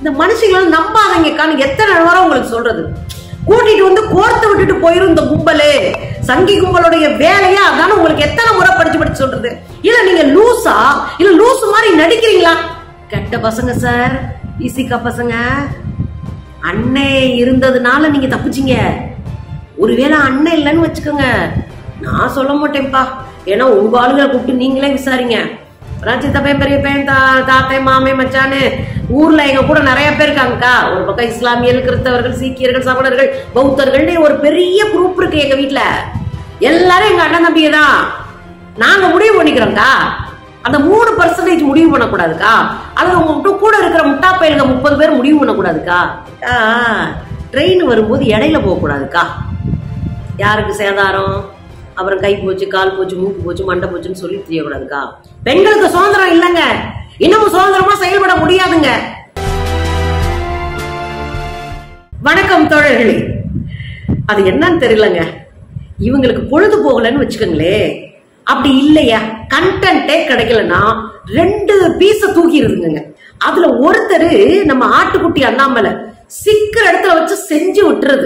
இந்த மனுஷங்களை நம்பாதீங்கக்கான்னு எத்தனை நேரம் உங்களுக்கு சொல்றது கூட்டிட்டு வந்து கோர்த்து விட்டுட்டு போயிரும் இந்த கும்பலு சங்கி கும்பலுடைய வேலையா அதான உங்களுக்கு எத்தனை முறை படிச்சு படிச்சு சொல்றது இல்ல நீங்க லூசா இல்ல லூசு மாதிரி நடிக்கிறீங்களா கெட்ட பசங்க சார் இசிகா பசங்க அண்ணே இருந்ததுனால நீங்க தப்பிச்சீங்க ஒருவேளை அண்ணன் இல்லைன்னு வச்சுக்கோங்க நான் சொல்ல மாட்டேன்ப்பா ஏன்னா உங்க ஆளுங்களை கூப்பிட்டு நீங்களே விசாரிங்க அதான் சித்தப்பையன் பெரிய பையன் தா தாத்தை மாமே மச்சான்னு ஊர்ல எங்க கூட நிறைய பேர் இருக்காங்கக்கா ஒரு பக்கம் இஸ்லாமியர்கள் கிறிஸ்தவர்கள் சீக்கியர்கள் சமணர்கள் பௌத்தர்கள்னு ஒரு பெரிய குரூப் இருக்கு எங்க வீட்ல எல்லாரும் எங்க அண்ணன் தம்பிங்க தான் நாங்க முடிவு பண்ணிக்கிறோம்க்கா அந்த மூணு பர்சன்டேஜ் முடிவு பண்ணக்கூடாதுக்கா அது உங்க கூட இருக்கிற முட்டா பயிலுங்க முப்பது பேர் முடிவு பண்ணக்கூடாதுக்கா ட்ரெயின் வரும்போது இடையில போகக்கூடாதுக்கா யாருக்கு சேதாரம் அப்புறம் கை போச்சு கால் போச்சு மூக்கு போச்சு மண்டை போச்சுன்னு சொல்லி தெரியக்கூடாதுக்கா பெண்களுக்கு சுதந்திரம் இல்லைங்க இன்னமும் சுதந்திரமா செயல்பட முடியாதுங்க வணக்கம் தோழர்களே அது என்னன்னு தெரியலங்க இவங்களுக்கு பொழுது போகலன்னு வச்சுக்கோங்களே அப்படி இல்லையா கண்டென்ட்டே கிடைக்கலன்னா ரெண்டு பீஸ தூக்கிடுதுங்க அதுல ஒருத்தர் நம்ம ஆட்டுக்குட்டி அண்ணாமலை சிக்கிற இடத்துல வச்சு செஞ்சு விட்டுறது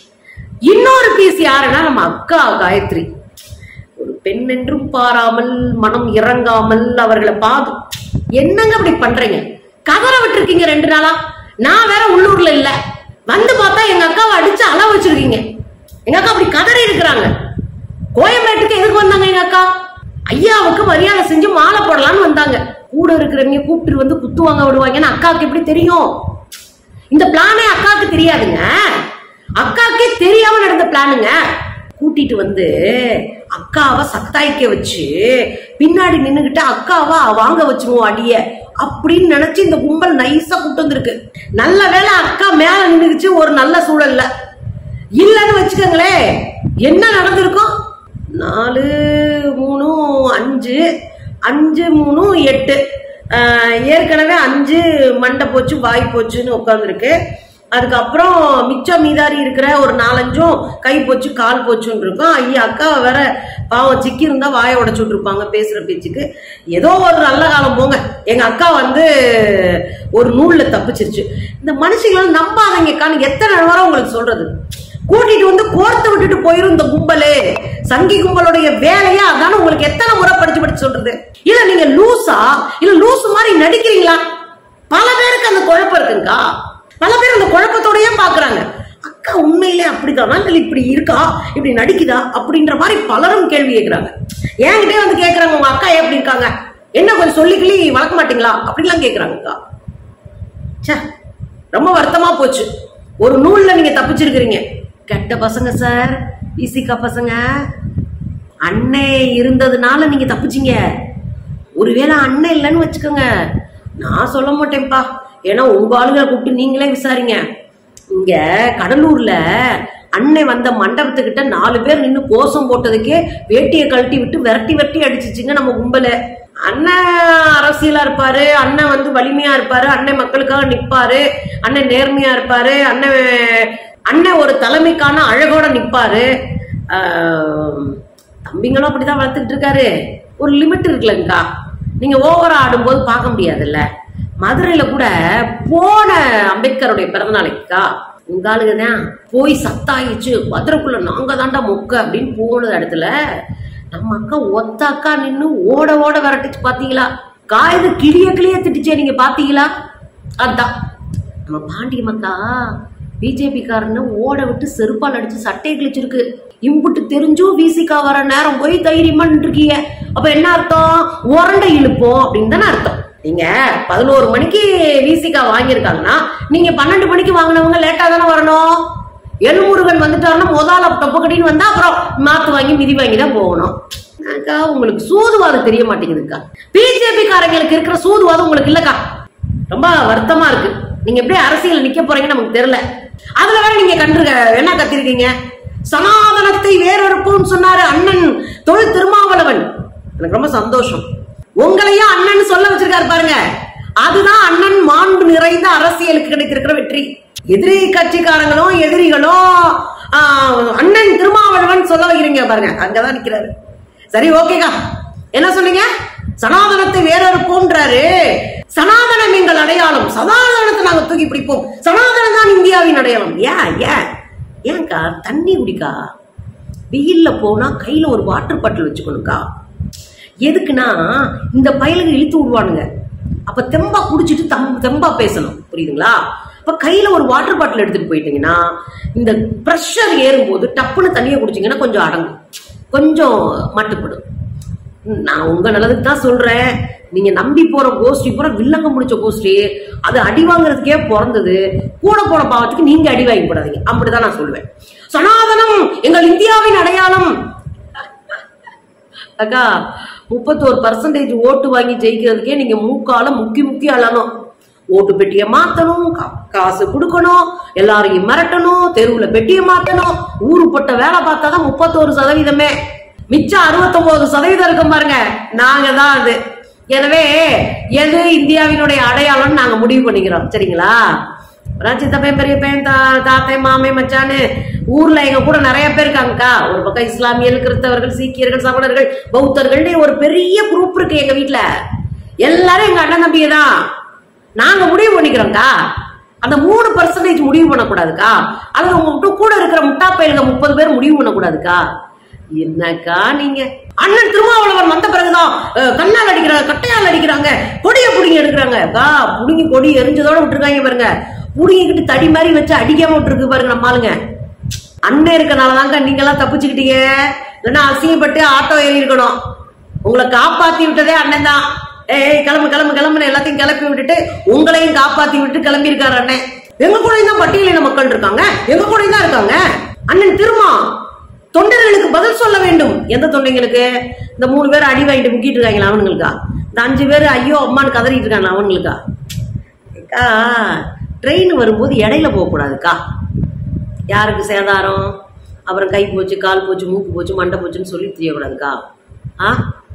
இன்னொரு பீஸ் யாருன்னா நம்ம அக்கா காயத்ரி ஒரு பெண் என்றும் பாராமல் மனம் இறங்காமல் அவர்களை பாது என்னங்க அப்படி பண்றீங்க கதற விட்டுருக்கீங்க ரெண்டு நாளா நான் வேற உள்ளூர்ல இல்ல வந்து பார்த்தா எங்க அக்காவை அடிச்சு அள வச்சிருக்கீங்க எங்க அக்கா அப்படி கதறி இருக்கிறாங்க கோயம்பேட்டுக்கு எதுக்கு வந்தாங்க எங்க அக்கா ஐயாவுக்கு மரியாதை செஞ்சு மாலை போடலாம்னு வந்தாங்க கூட இருக்கிறவங்க கூப்பிட்டு வந்து குத்துவாங்க விடுவாங்கன்னு அக்காவுக்கு எப்படி தெரியும் இந்த பிளானே அக்காவுக்கு தெரியாதுங்க அக்காவுக்கே தெரியாம நடந்த பிளானுங்க கூட்டிட்டு வந்து அக்காவை சத்தாய்க்க வச்சு பின்னாடி நின்னுகிட்டு அக்காவை வாங்க வச்சிருவோம் அடிய அப்படின்னு நினைச்சு இந்த கும்பல் நைஸா கூட்டு வந்திருக்கு நல்ல வேளை அக்கா மேல நின்னுக்குச்சு ஒரு நல்ல சூழல்ல இல்லைன்னு வச்சுக்கோங்களேன் என்ன நடந்திருக்கும் நாலு மூணு அஞ்சு அஞ்சு மூணு எட்டு ஆஹ் ஏற்கனவே அஞ்சு மண்டை போச்சு வாய் போச்சுன்னு உட்காந்துருக்கு அதுக்கப்புறம் மிச்சம் மீதாரி இருக்கிற ஒரு நாலஞ்சும் கை போச்சு கால் போச்சுன்னு இருக்கும் ஐயா அக்கா வேற பாவம் சிக்கி இருந்தா வாயை உடச்சு விட்டுருப்பாங்க பேசுற பேச்சுக்கு ஏதோ ஒரு நல்ல காலம் போங்க எங்க அக்கா வந்து ஒரு நூல்ல தப்பிச்சிருச்சு இந்த மனுஷங்களை நம்பாதீங்கக்கான்னு எத்தனை நேரம் உங்களுக்கு சொல்றது கூட்டிட்டு வந்து கோர்த்து விட்டுட்டு போயிரும் இந்த கும்பலு சங்கி கும்பலுடைய வேலையா அதான உங்களுக்கு எத்தனை முறை படிச்சு படிச்சு சொல்றது இல்ல நீங்க லூசா இல்ல லூசு மாதிரி நடிக்கிறீங்களா பல பேருக்கு அந்த குழப்பம் இருக்குங்கக்கா பல பேர் அந்த குழப்பத்தோடயே பாக்குறாங்க அக்கா உண்மையிலே அப்படிதானா இல்ல இப்படி இருக்கா இப்படி நடிக்குதா அப்படின்ற மாதிரி பலரும் கேள்வி கேட்கறாங்க என்கிட்டயே வந்து கேக்குறாங்க உங்க அக்கா ஏன் எப்படி இருக்காங்க என்ன கொஞ்சம் சொல்லி கிளி வளர்க்க மாட்டீங்களா அப்படிலாம் கேக்குறாங்கக்கா ச்சே ரொம்ப வருத்தமா போச்சு ஒரு நூல்ல நீங்க தப்பிச்சிருக்கிறீங்க கெட்ட பசங்க சார் இசிகா பசங்க அண்ணே இருந்ததுனால நீங்க தப்பிச்சீங்க ஒருவேளை அண்ணன் இல்லைன்னு வச்சுக்கோங்க நான் சொல்ல மாட்டேன்ப்பா ஏன்னா உங்க ஆளுங்களை கூப்பிட்டு நீங்களே விசாரிங்க இங்க கடலூர்ல அண்ணன் வந்த மண்டபத்துக்கிட்ட நாலு பேர் நின்னு கோஷம் போட்டதுக்கே வேட்டியை கழட்டி விட்டு விரட்டி விரட்டி அடிச்சிச்சுங்க நம்ம கும்பல அண்ணன் அரசியலா இருப்பாரு அண்ணன் வந்து வலிமையா இருப்பாரு அண்ணன் மக்களுக்காக நிப்பாரு அண்ணன் நேர்மையா இருப்பாரு அண்ணன் அண்ணன் ஒரு தலைமைக்கான அழகோட நிப்பாரு ஆஹ், தம்பிங்களும் அப்படிதான் வளர்த்துக்கிட்டு இருக்காரு ஒரு லிமிட் இருக்குல்லங்கக்கா நீங்க ஓவரா ஆடும்போது பார்க்க முடியாதுல்ல மதுரையில கூட போன அம்பேத்கருடைய பிறந்த நாளைக்குக்கா உங்க ஆளுங்க தான் போய் சத்தாயிச்சு மதுரைக்குள்ள நாங்க தாண்டா மொக்க அப்படின்னு போன இடத்துல நம்ம அக்கா ஒத்த அக்கா நின்னு ஓட ஓட விரட்டுச்சு பாத்தீங்களா காயுது கிளிய கிளிய திட்டுச்சே நீங்க பாத்தீங்களா அதான் நம்ம பாண்டியம் அக்கா பிஜேபி காரன்னு ஓட விட்டு செருப்பால் அடிச்சு சட்டையை கிழிச்சிருக்கு இம்புட்டு தெரிஞ்சும் விசிகா வர நேரம் போய் தைரியமா நின்றுருக்கீங்க அப்ப என்ன அர்த்தம் உரண்டை இழுப்போம் அப்படின்னு தானே அர்த்தம் நீங்க பதினோரு மணிக்கு விசிகா வாங்கியிருக்காங்கன்னா நீங்க பன்னெண்டு மணிக்கு வாங்கினவங்க லேட்டா தானே வரணும் எழுமுருகன் வந்துட்டாருன்னா முதல்ல தொப்பக்கடின்னு வந்தா அப்புறம் மாத்து வாங்கி மிதி வாங்கி தான் போகணும் அக்கா உங்களுக்கு சூதுவாதம் தெரிய மாட்டேங்குதுக்கா பிஜேபி காரங்களுக்கு இருக்கிற சூதுவாதம் உங்களுக்கு இல்லக்கா ரொம்ப வருத்தமா இருக்கு நீங்க எப்படி அரசியல் நிக்க போறீங்கன்னு நமக்கு தெரியல அதுல வேற நீங்க கண்டு என்ன கத்திருக்கீங்க சனாதனத்தை வேறறுப்போம்னு சொன்னாரு அண்ணன் தொழில் திருமாவளவன் எனக்கு ரொம்ப சந்தோஷம் உங்களையும் அண்ணன் சொல்ல வச்சிருக்காரு பாருங்க அதுதான் அண்ணன் மாண்பு நிறைந்த அரசியலுக்கு கிடைத்திருக்கிற வெற்றி எதிரி கட்சிக்காரங்களும் எதிரிகளும் ஆஹ், அண்ணன் திருமாவளவன் சொல்ல வைக்கிறீங்க பாருங்க அங்கதான் நிக்கிறாரு சரி ஓகேக்கா என்ன சொன்னீங்க சனாதனத்தை வேறறுப்போன்றாரு சனாதனம் எங்கள் அடையாளம் சனாதனத்தை நாங்க தூக்கி பிடிப்போம் சனாதனம் தான் இந்தியாவின் அடையாளம் ஏன் ஏன் ஏன்க்கா தண்ணி குடிக்கா வெயில்ல போனா கையில ஒரு வாட்டர் பாட்டில் வச்சுக்கணும்க்கா எதுக்குன்னா இந்த பயலுக்கு இழுத்து விடுவானுங்க அப்ப தெம்பா குடிச்சிட்டு தம் தெம்பா பேசணும் புரியுதுங்களா அப்ப கையில ஒரு வாட்டர் பாட்டில் எடுத்துட்டு போயிட்டீங்கன்னா இந்த ப்ரெஷர் ஏறும்போது டப்புன்னு தண்ணியை குடிச்சீங்கன்னா கொஞ்சம் அடங்கும் கொஞ்சம் மட்டுப்படும் நான் உங்க நல்லதுக்கு தான் சொல்றேன் நீங்க நம்பி போற கோஷ்டி பூரா வில்லங்க முடிச்ச கோஷ்டி அது அடி வாங்குறதுக்கே பிறந்தது கூட போன பாவத்துக்கு நீங்க அடி வாங்கி போடாதீங்க அப்படிதான் நான் சொல்லுவேன் சனாதனம் எங்கள் இந்தியாவின் அடையாளம் அக்கா முப்பத்தோரு பர்சன்டேஜ் ஓட்டு வாங்கி ஜெயிக்கிறதுக்கே நீங்க மூக்கால முக்கி முக்கி அழணும் ஓட்டு பெட்டியை மாத்தணும் கா- காசு கொடுக்கணும் எல்லாரையும் மிரட்டணும் தெருவுல பெட்டியை மாத்தணும் ஊருப்பட்ட வேலை பார்த்தாதான் முப்பத்தோரு சதவீதமே மிச்சம் அறுபத்தொன்பது சதவீதம் இருக்கும் பாருங்க நாங்க தான் அது எனவே எது இந்தியாவினுடைய அடையாளம்னு நாங்க முடிவு பண்ணிக்கிறோம் சரிங்களா ராஜி தப்பையன் பெரிய பையன் தா தாத்தை மாமே மச்சான்னு ஊர்ல எங்க கூட நிறைய பேர் இருக்காங்கக்கா ஒரு பக்கம் இஸ்லாமியர்கள் கிறிஸ்தவர்கள் சீக்கியர்கள் சமணர்கள் பௌத்தர்கள்னு ஒரு பெரிய குரூப் இருக்கு எங்க வீட்ல எல்லாரும் எங்க அண்ணன் தம்பிங்க தான் நாங்க முடிவு பண்ணிக்கிறோம்க்கா அந்த மூணு பர்சன்டேஜ் முடிவு பண்ணக்கூடாதுக்கா அல்லது உங்க விட்டு கூட இருக்கிற முட்டா பயிலுங்க முப்பது பேர் முடிவு பண்ணக்கூடாதுக்கா என்னக்கா நீங்க அண்ணன் திருமாவளவன் வந்த பிறகுதான் அஹ், கண்ணால் அடிக்கிறாங்க கட்டையால் அடிக்கிறாங்க கொடியை புடுங்கி எடுக்கிறாங்க அக்கா புடுங்கி கொடி எரிஞ்சதோட விட்டுருக்காங்க பாருங்க புடுங்கிக்கிட்டு தடி மாதிரி வச்சு அடிக்காம விட்டுருக்கு பாருங்க நம்ம ஆளுங்க அண்ணன் இருக்கனாலதாங்க நீங்க எல்லாம் தப்பிச்சுக்கிட்டீங்க இல்லைன்னா அசிங்கப்பட்டு ஆட்டோ ஏறி இருக்கணும் உங்களை காப்பாத்தி விட்டதே அண்ணன் தான் ஏய் கிளம்பு கிளம்பு கிளம்புன்னு எல்லாத்தையும் கிளப்பி விட்டுட்டு உங்களையும் காப்பாத்தி விட்டு கிளம்பி இருக்காரு அண்ணன் எங்க கூட தான் பட்டியலின மக்கள் இருக்காங்க எங்க கூட தான் இருக்காங்க அண்ணன் திருமா தொண்டர்களுக்கு பதில் சொல்ல வேண்டும் எந்த தொண்டைங்களுக்கு இந்த மூணு பேர் அடி வாங்கிட்டு முக்கிட்டு இருக்காங்களா அவனுங்களுக்கா இந்த அஞ்சு பேர் ஐயோ அம்மான்னு கதறிட்டு இருக்காங்க அவனுங்களுக்கா அக்கா ட்ரெயின் வரும்போது இடையில போகக்கூடாதுக்கா யாருக்கு சேதாரம் அப்புறம் கை போச்சு கால் போச்சு மூக்கு போச்சு மண்டை போச்சுன்னு சொல்லி தெரியக்கூடாதுக்கா ஆ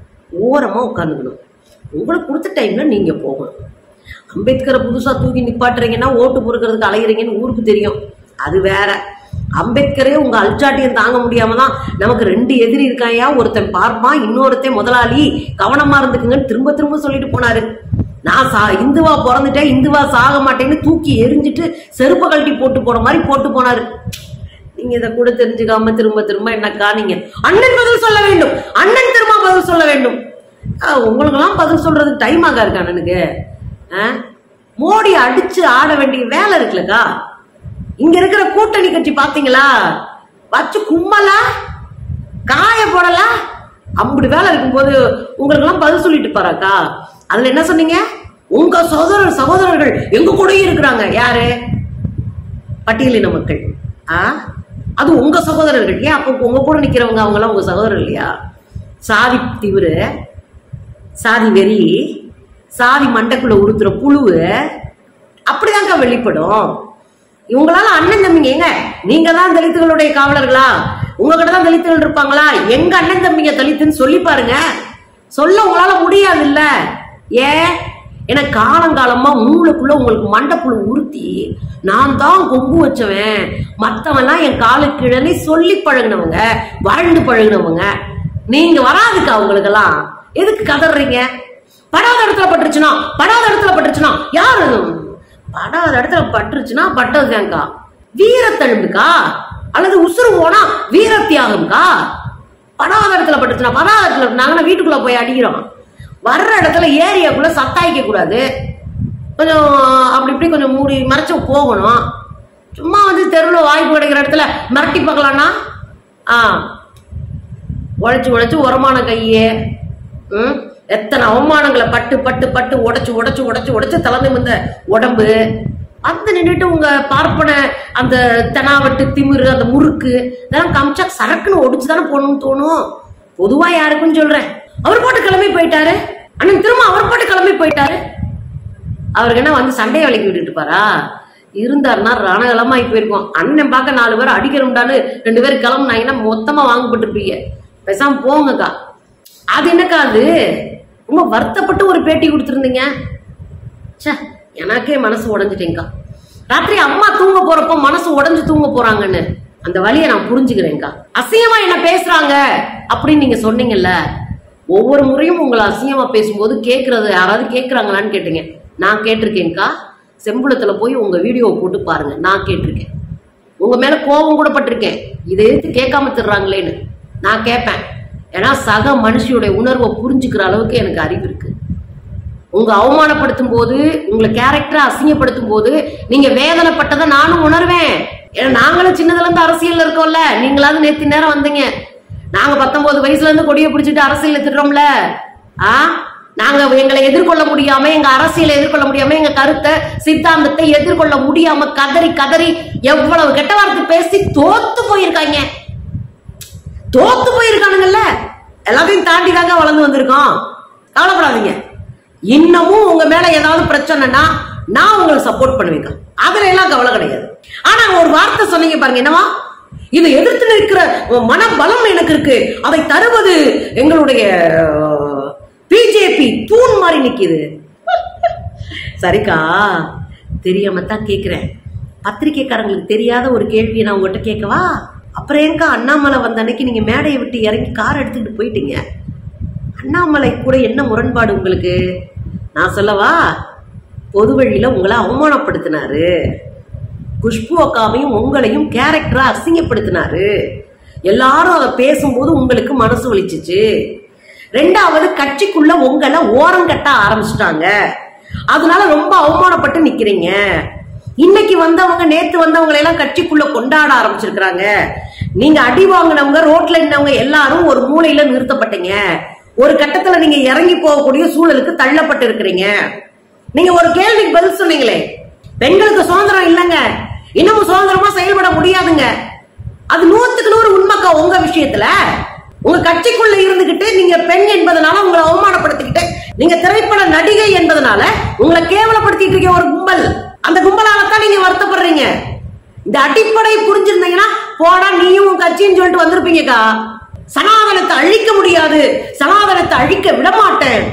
ஓரமாக உட்காந்துக்கணும் உங்களுக்கு கொடுத்த டைம்ல நீங்க போகணும் அம்பேத்கரை புதுசா தூக்கி நிப்பாட்டுறீங்கன்னா ஓட்டு பொறுக்கிறதுக்கு அலையிறீங்கன்னு ஊருக்கு தெரியும் அது வேற அம்பேத்கரே உங்க அல்சாட்டியம் தாங்க முடியாம தான் நமக்கு ரெண்டு எதிரி இருக்காயா ஒருத்தன் பார்ப்பான் இன்னொருத்தன் முதலாளி கவனமா இருந்துக்குங்கன்னு திரும்ப திரும்ப சொல்லிட்டு போனாரு நான் சா இந்துவா பிறந்துட்டேன் இந்துவா சாக மாட்டேன்னு தூக்கி எரிஞ்சிட்டு செருப்பை கழட்டி போட்டு போன மாதிரி போட்டு போனாரு நீங்க இதை கூட தெரிஞ்சுக்காம திரும்ப திரும்ப என்னக்கா நீங்க அண்ணன் பதில் சொல்ல வேண்டும் அண்ணன் திரும்ப பதில் சொல்ல வேண்டும் உங்களுக்கெல்லாம் பதில் சொல்றதுக்கு டைம் ஆகா இருக்கு அண்ணனுக்கு ஆ? மோடி அடிச்சு ஆட வேண்டிய வேலை இருக்குல்லக்கா இங்க இருக்கிற கூட்டணி கட்சி பாத்தீங்களா வச்சு கும்மலா காய போடலா அப்படி வேலை இருக்கும்போது உங்களுக்கு எல்லாம் பதில் சொல்லிட்டு பாராக்கா அதுல என்ன சொன்னீங்க உங்க சகோதரர் சகோதரர்கள் எங்க கூடயும் இருக்கிறாங்க யாரு பட்டியலின மக்கள் ஆ அது உங்க சகோதரர்கள் ஏன் அப்போ உங்க கூட நிக்கிறவங்க அவங்க எல்லாம் உங்க சகோதரர் இல்லையா சாதி திமிரு சாதி வெறி சாதி மண்டைக்குள்ள உறுத்துற புழுவு அப்படிதாங்க வெளிப்படும் இவங்களால அண்ணன் தம்பிங்க எங்க நீங்க தான் தலித்துகளுடைய காவலர்களா உங்ககிட்ட தான் தலித்துகள் இருப்பாங்களா எங்க அண்ணன் தம்பிங்க தலித்துன்னு சொல்லி பாருங்க சொல்ல உங்களால முடியாது இல்ல ஏன் ஏன்னா காலங்காலமா மூளைக்குள்ள உங்களுக்கு மண்டைப்புழு உறுத்தி நான் தான் கொம்பு வச்சவன் மத்தவன்லாம் என் காலுக்கு கீழே சொல்லி பழகுனவங்க வாழ்ந்து பழகுனவங்க நீங்க வராதுக்கா உங்களுக்கெல்லாம் எதுக்கு கதறீங்க படாத இடத்துல பட்டுருச்சுனா படாத இடத்துல பட்டுருச்சுனா யாரு படாத இடத்துல பட்டுருச்சுன்னா பட்டதுதான்க்கா வீரத்தழும்புக்கா அல்லது உசுறு போனா வீரத்தியாகம்க்கா படாத இடத்துல பட்டுச்சுன்னா படாத இடத்துல நாங்கன்னா வீட்டுக்குள்ள போய் அடிக்கிறோம் வர்ற இடத்துல ஏரியாக்குள்ள சத்தாய்க்க கூடாது கொஞ்சம் அப்படி இப்படி கொஞ்சம் மூடி மறைச்சு போகணும் சும்மா வந்து தெருவில் வாய்ப்பு கிடைக்கிற இடத்துல மிரட்டி பார்க்கலான்னா ஆ உழைச்சு உழைச்சு உரமான கையே ம் எத்தனை அவமானங்களை பட்டு பட்டு பட்டு உடைச்சு உடைச்சு உடைச்சு உடைச்சு தலை வந்த உடம்பு அந்த நின்றுட்டு உங்க பார்ப்பன அந்த தெனாவட்டு திமிரு அந்த முறுக்கு இதெல்லாம் காமிச்சா சரக்குன்னு ஒடிச்சு தானே போகணும்னு தோணும் பொதுவா யாருக்குன்னு சொல்றேன் அவர் பாட்டு கிளம்பி போயிட்டாரு அண்ணன் திரும்ப அவர் பாட்டு கிளம்பி போயிட்டாரு அவருக்கு என்ன வந்து சண்டையை விலக்கி விட்டுட்டு இருப்பாரா இருந்தாருன்னா ரணகலமாகி போயிருக்கும் அண்ணன் பார்க்க நாலு பேர் அடிக்கிறோம்டான்னு ரெண்டு பேரும் கிளம்புனாங்கன்னா மொத்தமா வாங்கப்பட்டிருப்பீங்க பேசாம போங்கக்கா அது என்னக்கா அது ரொம்ப வருத்தப்பட்டு ஒரு பேட்டி கொடுத்துருந்தீங்க ச்சே எனக்கே மனசு உடஞ்சிட்டேங்க்கா ராத்திரி அம்மா தூங்க போறப்போ மனசு உடைஞ்சு தூங்க போறாங்கன்னு அந்த வழியை நான் புரிஞ்சுக்கிறேன்க்கா அசிங்கமா என்ன பேசுறாங்க அப்படின்னு நீங்க சொன்னீங்கல்ல ஒவ்வொரு முறையும் உங்களை அசிங்கமா பேசும்போது கேட்கறது யாராவது கேட்கறாங்களான்னு கேட்டீங்க நான் கேட்டிருக்கேன்க்கா செம்புளத்துல போய் உங்க வீடியோவை போட்டு பாருங்க நான் கேட்டிருக்கேன் உங்க மேல கோபம் கூட பட்டிருக்கேன் இதை எதிர்த்து கேட்காம திடுறாங்களேன்னு நான் கேட்பேன் ஏன்னா சக மனுஷியுடைய உணர்வை புரிஞ்சுக்கிற அளவுக்கு எனக்கு அறிவு இருக்கு உங்க அவமானப்படுத்தும் போது உங்களை கேரக்டரை அசிங்கப்படுத்தும் போது நீங்க வேதனைப்பட்டதை நானும் உணர்வேன் ஏன்னா நாங்களும் சின்னதுல இருந்து அரசியல்ல இருக்கோம்ல நீங்களாவது நேத்து நேரம் வந்தீங்க நாங்க பத்தொன்பது வயசுல இருந்து கொடியை பிடிச்சிட்டு அரசியல்ல திட்டுறோம்ல ஆ நாங்க எங்களை எதிர்கொள்ள முடியாம எங்க அரசியலை எதிர்கொள்ள முடியாம எங்க கருத்தை சித்தாந்தத்தை எதிர்கொள்ள முடியாம கதறி கதறி எவ்வளவு கெட்ட வார்த்தை பேசி தோத்து போயிருக்காங்க தோத்து போயிருக்கானுங்கல்ல எல்லாத்தையும் தாண்டி தாங்க வளர்ந்து வந்திருக்கோம் கவலைப்படாதீங்க இன்னமும் உங்க மேல ஏதாவது பிரச்சனைனா நான் உங்களுக்கு சப்போர்ட் பண்ணுவேங்க அதுல எல்லாம் கவலை கிடையாது ஆனா ஒரு வார்த்தை சொன்னீங்க பாருங்க என்னவா இதை எதிர்த்து நிற்கிற மன பலம் எனக்கு இருக்கு அதை தருவது எங்களுடைய பிஜேபி தூண் மாதிரி நிக்குது சரிக்கா தெரியாம தான் கேக்குறேன் பத்திரிக்கைக்காரங்களுக்கு தெரியாத ஒரு கேள்வியை நான் உங்ககிட்ட கேட்கவா அப்புறம் ஏங்கா அண்ணாமலை வந்த அன்னைக்கு நீங்க மேடையை விட்டு இறங்கி கார் எடுத்துக்கிட்டு போயிட்டீங்க அண்ணாமலை கூட என்ன முரண்பாடு உங்களுக்கு நான் சொல்லவா பொது வழியில உங்களை அவமானப்படுத்தினாரு குஷ்பு அக்காவையும் உங்களையும் கேரக்டரா அசிங்கப்படுத்தினாரு எல்லாரும் அதை பேசும்போது உங்களுக்கு மனசு வலிச்சுச்சு ரெண்டாவது கட்சிக்குள்ள உங்களை ஓரம் கட்ட ஆரம்பிச்சிட்டாங்க அதனால ரொம்ப அவமானப்பட்டு நிக்கிறீங்க இன்னைக்கு வந்தவங்க நேத்து வந்தவங்களை எல்லாம் கட்சிக்குள்ள கொண்டாட ஆரம்பிச்சிருக்கிறாங்க நீங்க அடி வாங்கினவங்க ரோட்ல நின்னவங்க எல்லாரும் ஒரு மூலையில நிறுத்தப்பட்டீங்க ஒரு கட்டத்துல நீங்க இறங்கி போகக்கூடிய சூழலுக்கு தள்ளப்பட்டு இருக்கிறீங்க நீங்க ஒரு கேள்விக்கு பதில் சொன்னீங்களே பெண்களுக்கு சுதந்திரம் இல்லைங்க இன்னமும் சுதந்திரமா செயல்பட முடியாதுங்க அது நூத்துக்கு நூறு உண்மைக்கா உங்க விஷயத்துல உங்க கட்சிக்குள்ள இருந்துகிட்டு நீங்க பெண் என்பதனால உங்களை அவமானப்படுத்திக்கிட்டு நீங்க திரைப்பட நடிகை என்பதனால உங்களை கேவலப்படுத்திட்டு இருக்க ஒரு கும்பல் அந்த கும்பலால தான் நீங்க வருத்தப்படுறீங்க இந்த அடிப்படை புரிஞ்சிருந்தீங்கன்னா போடா நீயும் உன் கட்சின்னு சொல்லிட்டு வந்திருப்பீங்கக்கா சனாதனத்தை அழிக்க முடியாது சனாதனத்தை அழிக்க விட மாட்டேன்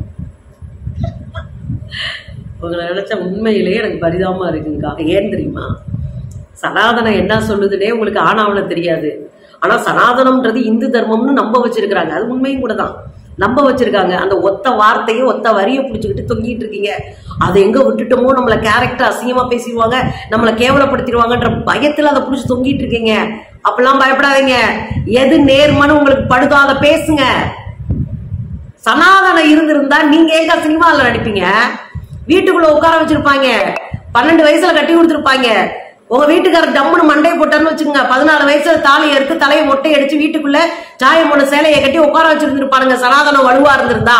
உங்களை நினைச்ச உண்மையிலேயே எனக்கு பரிதாபமா இருக்குங்கக்கா ஏன் தெரியுமா சனாதனம் என்ன சொல்லுதுன்னே உங்களுக்கு ஆனாவன தெரியாது ஆனா சனாதனம்ன்றது இந்து தர்மம்னு நம்ப வச்சிருக்கிறாங்க அது உண்மையும் கூட தான் நம்ப வச்சிருக்காங்க அந்த ஒத்த வார்த்தையை ஒத்த வரியை பிடிச்சிக்கிட்டு தொங்கிட்டு இருக்கீங்க அதை எங்க விட்டுட்டோமோ நம்மள கேரக்டர் அசிங்கமா பேசிடுவாங்க நம்மளை கேவலப்படுத்திடுவாங்கன்ற பயத்துல அதை பிடிச்சி தொங்கிட்டு இருக்கீங்க அப்பெல்லாம் பயப்படாதீங்க எது நேர்மனு உங்களுக்கு படுதோ அதை பேசுங்க சனாதனம் இருந்திருந்தா நீங்க ஏங்க சினிமாவில் நடிப்பீங்க வீட்டுக்குள்ள உட்கார வச்சிருப்பாங்க பன்னெண்டு வயசுல கட்டி கொடுத்துருப்பாங்க உங்க வீட்டுக்காரர் டம்முன்னு மண்டையை போட்டாருன்னு வச்சுக்கோங்க பதினாலு வயசுல தாலி எடுத்து தலையை மொட்டை அடிச்சு வீட்டுக்குள்ள சாயம் போன சேலையை கட்டி உட்கார வச்சிருந்திருப்பானுங்க சனாதனம் வலுவா இருந்திருந்தா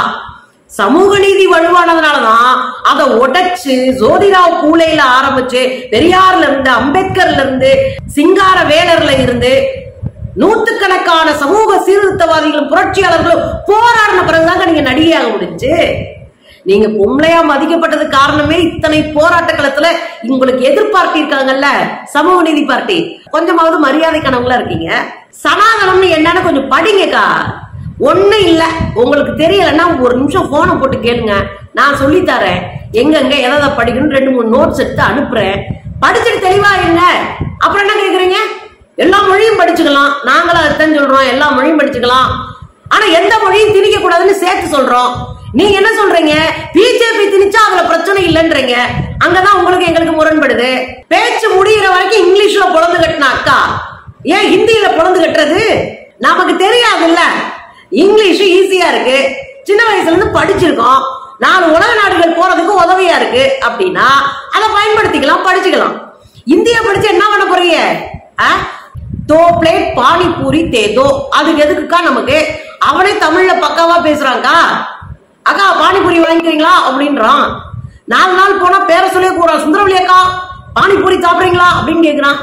சமூக நீதி வலுவானதுனாலதான் அதை உடைச்சு ஜோதிராவ் பூலேல ஆரம்பிச்சு பெரியார்ல இருந்து அம்பேத்கர்ல இருந்து சிங்கார வேலர்ல இருந்து நூத்துக்கணக்கான சமூக சீர்திருத்தவாதிகளும் புரட்சியாளர்களும் போராடின பிறகுதாங்க நீங்க நடிகையாக முடிஞ்சு நீங்க பொம்பளையா மதிக்கப்பட்டது காரணமே இத்தனை போராட்ட களத்துல உங்களுக்கு எதிர்பார்ட்டி இருக்காங்கல்ல சமூக நீதி பார்ட்டி கொஞ்சமாவது மரியாதைக்கானவங்களா இருக்கீங்க சனாதனம்னு என்னன்னு கொஞ்சம் படிங்கக்கா ஒண்ணு இல்ல உங்களுக்கு தெரியலன்னா ஒரு நிமிஷம் போனை போட்டு கேளுங்க நான் சொல்லி தரேன் எங்கெங்க எதை படிக்கணும் ரெண்டு மூணு நோட்ஸ் எடுத்து அனுப்புறேன் படிச்சுட்டு தெளிவா இருங்க அப்புறம் என்ன கேக்குறீங்க எல்லா மொழியும் படிச்சுக்கலாம் நாங்களும் அதுதான் சொல்றோம் எல்லா மொழியும் படிச்சுக்கலாம் ஆனா எந்த மொழியும் திணிக்க கூடாதுன்னு சேர்த்து சொல்றோம் நீங்க என்ன சொல்றீங்க பிஜேபி திணிச்சா அதுல பிரச்சனை இல்லைன்றீங்க அங்கதான் உங்களுக்கு எங்களுக்கு முரண்படுது பேச்சு முடியிற வரைக்கும் இங்கிலீஷ்ல பொழந்து கட்டின அக்கா ஏன் ஹிந்தியில பொழந்து கட்டுறது நமக்கு தெரியாதுல்ல இங்கிலீஷ் ஈஸியா இருக்கு சின்ன வயசுல இருந்து படிச்சிருக்கோம் நாலு உலக நாடுகள் போறதுக்கு உதவியா இருக்கு அப்படின்னா அதை பயன்படுத்திக்கலாம் படிச்சுக்கலாம் இந்தியா படிச்சு என்ன பண்ண போறீங்க ஆ? தோ பிளேட் பானிபூரி தேதோ அதுக்கு எதுக்குக்கா நமக்கு அவனே தமிழ்ல பக்காவா பேசுறாங்கக்கா அக்கா பானிபூரி வாங்கிக்கிறீங்களா அப்படின்றான் நாலு நாள் போனா பேர சொல்லி கூட சுந்தரவழி அக்கா பானிபூரி சாப்பிடுறீங்களா அப்படின்னு கேக்குறான்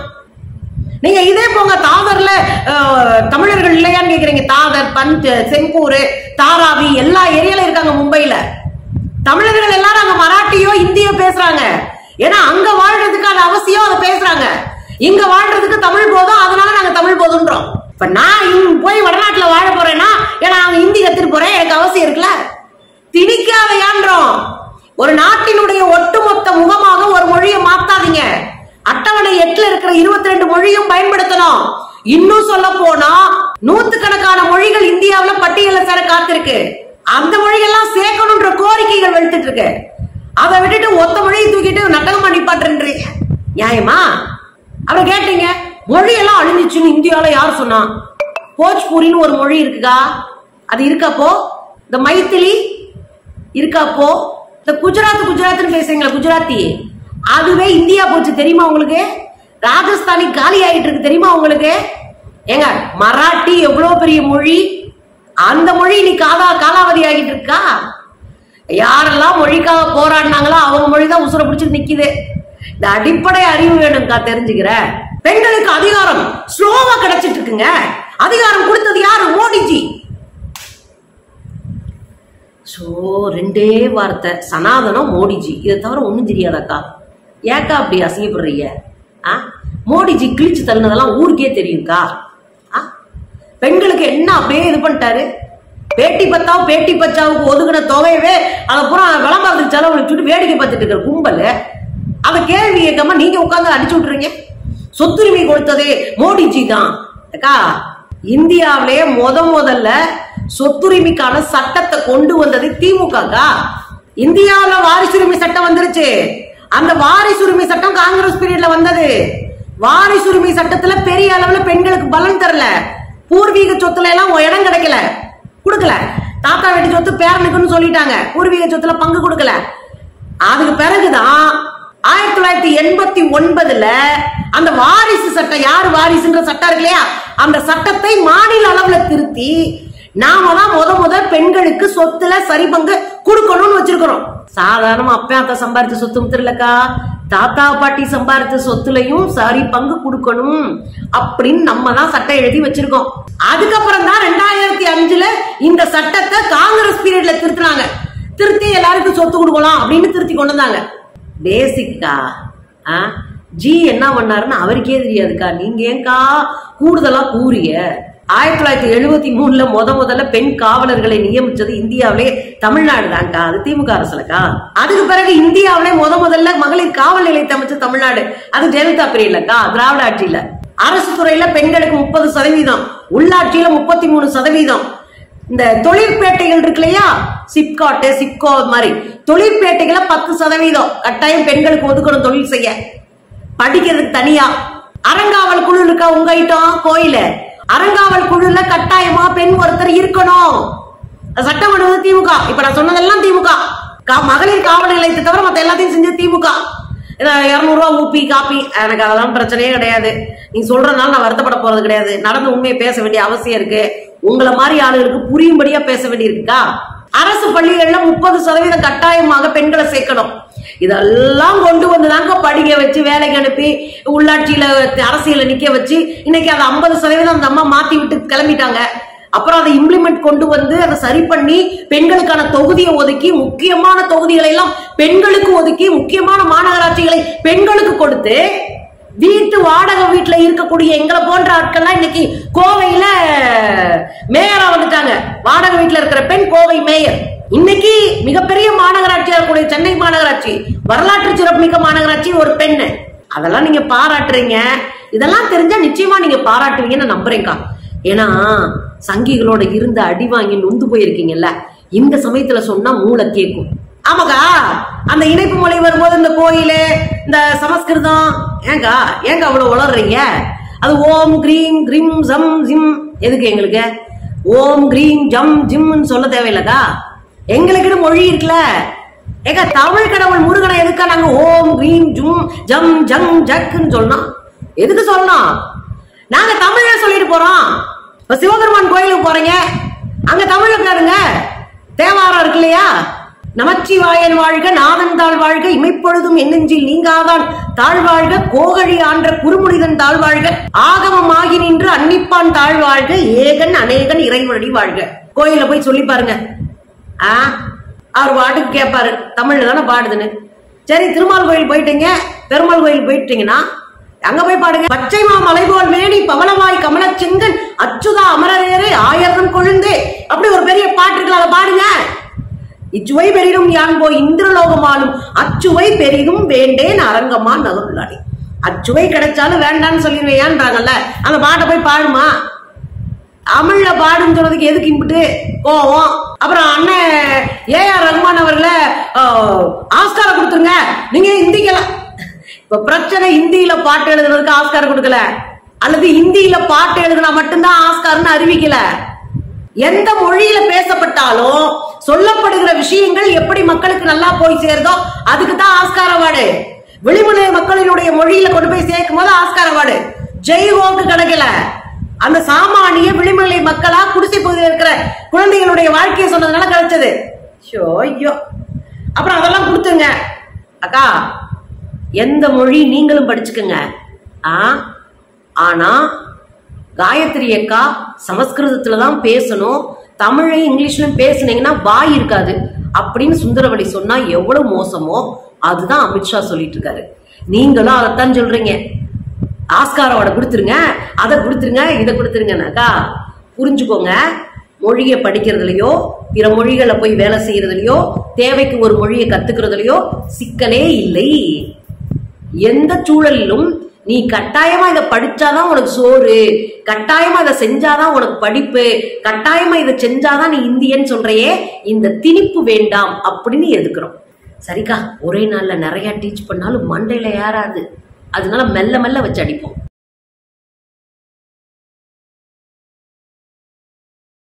நீங்க இதே போங்க தாதர்ல அஹ், தமிழர்கள் இல்லையான்னு கேக்குறீங்க தாதர் பஞ்ச் செங்கூர் தாராவி எல்லா ஏரியால இருக்காங்க மும்பைல தமிழர்கள் எல்லாரும் அங்க மராட்டியோ இந்தியோ பேசுறாங்க ஏன்னா அங்க வாழ்றதுக்கான அவசியம் அதை பேசுறாங்க இங்க வாழ்றதுக்கு தமிழ் போதும் அதனால நாங்க தமிழ் போதுன்றோம் இப்ப நான் இங்க போய் வடநாட்டுல வாழ போறேன்னா ஏன்னா அங்க ஹிந்தி கத்துட்டு போறேன் எனக்கு அவசியம் இருக்குல்ல திணிக்காதையான்றோம் ஒரு நாட்டினுடைய ஒட்டுமொத்த முகமாக ஒரு மொழியை மாத்தாதீங்க அட்டவணை எட்டுல இருக்கிற இருபத்தி ரெண்டு மொழியும் பயன்படுத்தணும் இன்னும் சொல்ல போனா நூத்துக்கணக்கான மொழிகள் இந்தியாவுல பட்டியல சேர காத்திருக்கு அந்த மொழிகள்லாம் சேர்க்கணும்ன்ற கோரிக்கைகள் வெளுத்துட்டு இருக்கு அதை விட்டுட்டு ஒத்த மொழியை தூக்கிட்டு நட்டகமா நிப்பாட்டுன்றீங்க நியாயமா அப்புறம் கேட்டீங்க மொழியெல்லாம் அழிஞ்சிச்சுன்னு இந்தியால யார் சொன்னா போஜ்பூரின்னு ஒரு மொழி இருக்குக்கா அது இருக்காப்போ இந்த மைத்திலி இருக்காப்போ இந்த குஜராத் குஜராத்னு பேசுறீங்களா குஜராத்தி அதுவே இந்தியா போச்சு தெரியுமா உங்களுக்கு ராஜஸ்தானி காலி ஆயிட்டு இருக்கு தெரியுமா உங்களுக்கு ஏங்க மராட்டி எவ்வளவு பெரிய மொழி அந்த மொழி நீ காலா காலாவதி ஆகிட்டு இருக்கா யாரெல்லாம் மொழிக்காக போராடினாங்களோ அவங்க மொழி தான் உசுர பிடிச்சிட்டு நிக்குது இந்த அடிப்படை அறிவு வேணும்க்கா தெரிஞ்சுக்கிற பெண்களுக்கு அதிகாரம் ஸ்லோவா கிடைச்சிட்டு இருக்குங்க அதிகாரம் கொடுத்தது யாரு மோடிஜி ஸோ ரெண்டே வார்த்தை சனாதனம் மோடிஜி இதை தவிர ஒன்றும் தெரியாதாக்கா ஏக்கா அப்படி அசிங்கப்படுறீங்க ஆ மோடிஜி கிழிச்சு தள்ளினதெல்லாம் ஊருக்கே தெரியும்க்கா ஆ பெண்களுக்கு என்ன அப்படியே இது பண்ணிட்டாரு பேட்டி பத்தாவும் பேட்டி பச்சாவுக்கு ஒதுக்கின தொகையவே அதை பூரா விளம்பரத்துக்கு செலவழிச்சுட்டு வேடிக்கை பார்த்துட்டு இருக்கிற கும்பல் அந்த கேள்வி கேட்காம நீங்க உட்கார்ந்து அடிச்சு விட்டுறீங்க சொத்துரிமை கொடுத்ததே மோடிஜி தான் அக்கா இந்தியாவிலே முத முதல்ல சொத்துரிமைக்கான சட்டத்தை கொண்டு வந்தது திமுக க்கா. இந்தியாவுல வாரிசுரிமை சட்டம் வந்துருச்சு அந்த வாரிசுரிமை சட்டம் காங்கிரஸ் பீரியட்ல வந்தது வாரிசுரிமை சட்டத்துல பெரிய அளவுல பெண்களுக்கு பலன் தரல பூர்வீக சொத்துல எல்லாம் இடம் கிடைக்கல கொடுக்கல தாத்தா வீட்டு சொத்து பேரனுக்குன்னு சொல்லிட்டாங்க பூர்வீக சொத்துல பங்கு கொடுக்கல அதுக்கு பிறகுதான் ஆயிரத்தி தொள்ளாயிரத்தி எண்பத்தி ஒன்பதுல அந்த வாரிசு சட்டம் யார் வாரிசுன்ற சட்டம் இருக்கு இல்லையா அந்த சட்டத்தை மாநில அளவுல திருத்தி நாம தான் முத முத பெண்களுக்கு சொத்துல சரி பங்கு கொடுக்கணும்னு வச்சிருக்கிறோம் சாதாரணமா அப்பா அத்தை சம்பாரிச்ச சொத்து முத்திரலக்கா தாத்தா பாட்டி சம்பாரிச்ச சொத்துலயும் சரி பங்கு கொடுக்கணும் அப்படின்னு நம்ம தான் சட்டம் எழுதி வச்சிருக்கோம் அதுக்கப்புறம் தான் ரெண்டாயிரத்தி அஞ்சுல இந்த சட்டத்தை காங்கிரஸ் பீரியட்ல திருத்தினாங்க திருத்தி எல்லாருக்கும் சொத்து கொடுக்கலாம் அப்படின்னு திருத்தி கொண்டு வந்தாங்க பேசிக்கா ஆ ஜி என்ன பண்ணாருன்னு அவருக்கே தெரியாதுக்கா நீங்க ஏங்கா கூடுதலா கூறிய ஆயிரத்தி தொள்ளாயிரத்தி எழுபத்தி மூணுல முத முதல்ல பெண் காவலர்களை நியமிச்சது இந்தியாவிலே தமிழ்நாடு தான்க்கா அது திமுக அரசுலக்கா அதுக்கு பிறகு இந்தியாவிலே முத முதல்ல மகளிர் காவல் நிலையத்தை அமைச்ச தமிழ்நாடு அது ஜெயலலிதா பீரியட்லக்கா திராவிட ஆட்சியில அரசு துறையில பெண்களுக்கு முப்பது சதவீதம் உள்ளாட்சியில முப்பத்தி மூணு சதவீதம் இந்த தொழிற்பேட்டைகள் இருக்கு இல்லையா சிப்காட்டு சிப்கோ மாதிரி தொழிற்பேட்டைகளை பத்து சதவீதம் கட்டாயம் பெண்களுக்கு ஒதுக்கணும் தொழில் செய்ய படிக்கிறதுக்கு தனியா அறங்காவல் குழு இருக்கா உங்க ஐட்டம் கோயில அறங்காவல் குழுல கட்டாயமா பெண் ஒருத்தர் இருக்கணும் அது சட்டம் பண்ணுவது திமுக இப்ப நான் சொன்னதெல்லாம் திமுக கா- மகளிர் காவல் நிலையத்தை தவிர மத்த எல்லாத்தையும் செஞ்சது திமுக இருநூறு ரூபா ஊப்பி காப்பி எனக்கு அதெல்லாம் பிரச்சனையே கிடையாது நீ சொல்றதுனால நான் வருத்தப்பட போறது கிடையாது நடந்த உண்மையை பேச வேண்டிய அவசியம் இருக்கு உங்களை மாதிரி ஆளுகளுக்கு புரியும்படியா பேச வேண்டியிருக்குக்கா அரசு பள்ளிகள்ல முப்பது சதவீதம் கட்டாயமாக பெண்களை சேர்க்கணும் இதெல்லாம் கொண்டு வந்துதாங்க படிக்க வச்சு வேலைக்கு அனுப்பி உள்ளாட்சியில அரசியல நிக்க வச்சு இன்னைக்கு அதை ஐம்பது சதவீதம் அந்த அம்மா மாத்தி விட்டு கிளம்பிட்டாங்க அப்புறம் அதை இம்ப்ளிமெண்ட் கொண்டு வந்து அதை சரி பண்ணி பெண்களுக்கான தொகுதியை ஒதுக்கி முக்கியமான தொகுதிகளை எல்லாம் பெண்களுக்கு ஒதுக்கி முக்கியமான மாநகராட்சிகளை பெண்களுக்கு கொடுத்து வீட்டு வாடகை வீட்டுல இருக்கக்கூடிய எங்களை போன்ற ஆட்கள்லாம் இன்னைக்கு கோவையில மேயரா வந்துட்டாங்க வாடகை வீட்டுல இருக்கிற பெண் கோவை மேயர் இன்னைக்கு மிகப்பெரிய மாநகராட்சியா இருக்கக்கூடிய சென்னை மாநகராட்சி வரலாற்று சிறப்புமிக்க மாநகராட்சி ஒரு பெண்ணு அதெல்லாம் நீங்க பாராட்டுறீங்க இதெல்லாம் தெரிஞ்சா நிச்சயமா நீங்க பாராட்டுவீங்கன்னு நான் நம்புறேன்க்கா ஏன்னா சங்கிகளோட இருந்த அடி வாங்கி நொந்து போயிருக்கீங்கல்ல இந்த சமயத்துல சொன்னா மூளை கேட்கும் ஆமாக்கா அந்த இணைப்பு மொழி வரும்போது இந்த கோயிலு இந்த சமஸ்கிருதம் ஏங்கா ஏங்க அவ்வளவு உளறீங்க அது ஓம் கிரீம் கிரீம் ஜம் ஜிம் எதுக்கு எங்களுக்கு ஓம் கிரீம் ஜம் ஜிம்னு சொல்ல தேவையில்லக்கா எங்களுக்குன்னு மொழி இருக்குல்ல ஏங்க தமிழ் கடவுள் முருகனை எதுக்கா நாங்க ஓம் கிரீம் ஜும் ஜம் ஜங் ஜக்குன்னு சொல்லணும் எதுக்கு சொல்லணும் நாங்க தமிழ்ல சொல்லிட்டு போறோம் இப்ப சிவபெருமான் கோயிலுக்கு போறீங்க அங்க தமிழ் இருக்காருங்க தேவாரம் இருக்கு இல்லையா நமச்சிவாயன் வாழ்க நாதன் தாழ் வாழ்க இமைப்பொழுதும் என்னெஞ்சில் நீங்காதான் தாழ்வாழ்க கோகழி ஆன்ற குறுமுனிதன் தாழ்வாழ்க ஆகமம் ஆகி நின்று அன்னிப்பான் தாழ்வாழ்க ஏகன் அநேகன் இறைவனடி வாழ்க கோயில போய் சொல்லி பாருங்க ஆ அவர் பாட்டுக்கு கேட்பாரு தமிழ்ல தானே பாடுதுன்னு சரி திருமால் கோயில் போயிட்டீங்க பெருமாள் கோயில் போயிட்டீங்கன்னா அங்க போய் பாடுங்க பச்சை மலை போல் மேனி பவளவாய் கமலச் செங்கன் அச்சுதா அமரரேரே ஆயிரம் கொழுந்தே அப்படி ஒரு பெரிய பாட்டு இருக்குல்ல அதை பாடுங்க இச்சுவை பெரிதும் யான் போய் இந்திரலோகமாலும் அச்சுவை பெரிதும் வேண்டேன் அரங்கமா நகருளாடி அச்சுவை கிடைச்சாலும் வேண்டாம்னு சொல்லிடுவேன்றாங்கல்ல அந்த பாட்டை போய் பாடுமா தமிழ்ல பாடுன்னு சொன்னதுக்கு எதுக்கு இம்பிட்டு கோவம் அப்புறம் அண்ணன் ஏஆர் ரகுமான் அவர்களை ஆஹ், ஆஸ்காரை கொடுத்துருங்க நீங்க ஹிந்திக்கெல்லாம் இப்ப பிரச்சனை ஹிந்தியில பாட்டு எழுதுறதுக்கு ஆஸ்கார் கொடுக்கல அல்லது ஹிந்தியில பாட்டு எழுதுனா மட்டும்தான் ஆஸ்கார்னு அறிவிக்கல எந்த மொழியில பேசப்பட்டாலும் சொல்லப்படுகிற விஷயங்கள் எப்படி மக்களுக்கு நல்லா போய் சேருதோ அதுக்கு தான் ஆஸ்கார் அவார்டு வெளிமலை மக்களினுடைய மொழியில கொண்டு போய் சேர்க்கும் போது ஆஸ்கார் அவார்டு ஜெய் ஹோக்கு கிடைக்கல அந்த சாமானிய விளிமலை மக்களா குடிசை பகுதியில் இருக்கிற குழந்தைகளுடைய வாழ்க்கையை சொன்னதுனால கிடைச்சது ஷோ ஐயோ அப்புறம் அதெல்லாம் கொடுத்துங்க அக்கா எந்த மொழி நீங்களும் படிச்சுக்கோங்க ஆ ஆனா காயத்ரி அக்கா சமஸ்கிருதத்துல தான் பேசணும் தமிழையும் இங்கிலீஷ்லயும் பேசுனீங்கன்னா வாய் இருக்காது அப்படின்னு சுந்தரவடி சொன்னா எவ்வளவு மோசமோ அதுதான் அமித்ஷா சொல்லிட்டு இருக்காரு நீங்களும் அதைத்தான் சொல்றீங்க ஆஸ்கார் அவார்டை கொடுத்துருங்க அதை கொடுத்துருங்க இதை கொடுத்துருங்கனாக்கா புரிஞ்சுக்கோங்க மொழியை படிக்கிறதுலயோ பிற மொழிகளை போய் வேலை செய்யறதுலயோ தேவைக்கு ஒரு மொழியை கத்துக்கிறதுலயோ சிக்கலே இல்லை எந்த சூழலிலும் நீ கட்டாயமா இதை படிச்சாதான் உனக்கு சோறு கட்டாயமா இதை செஞ்சாதான் உனக்கு படிப்பு கட்டாயமா இதை செஞ்சாதான் நீ இந்தியன்னு சொல்றையே இந்த திணிப்பு வேண்டாம் அப்படின்னு எதுக்குறோம் சரிக்கா ஒரே நாள்ல நிறைய டீச் பண்ணாலும் மண்டையில ஏறாது அதனால மெல்ல மெல்ல வச்சு அடிப்போம்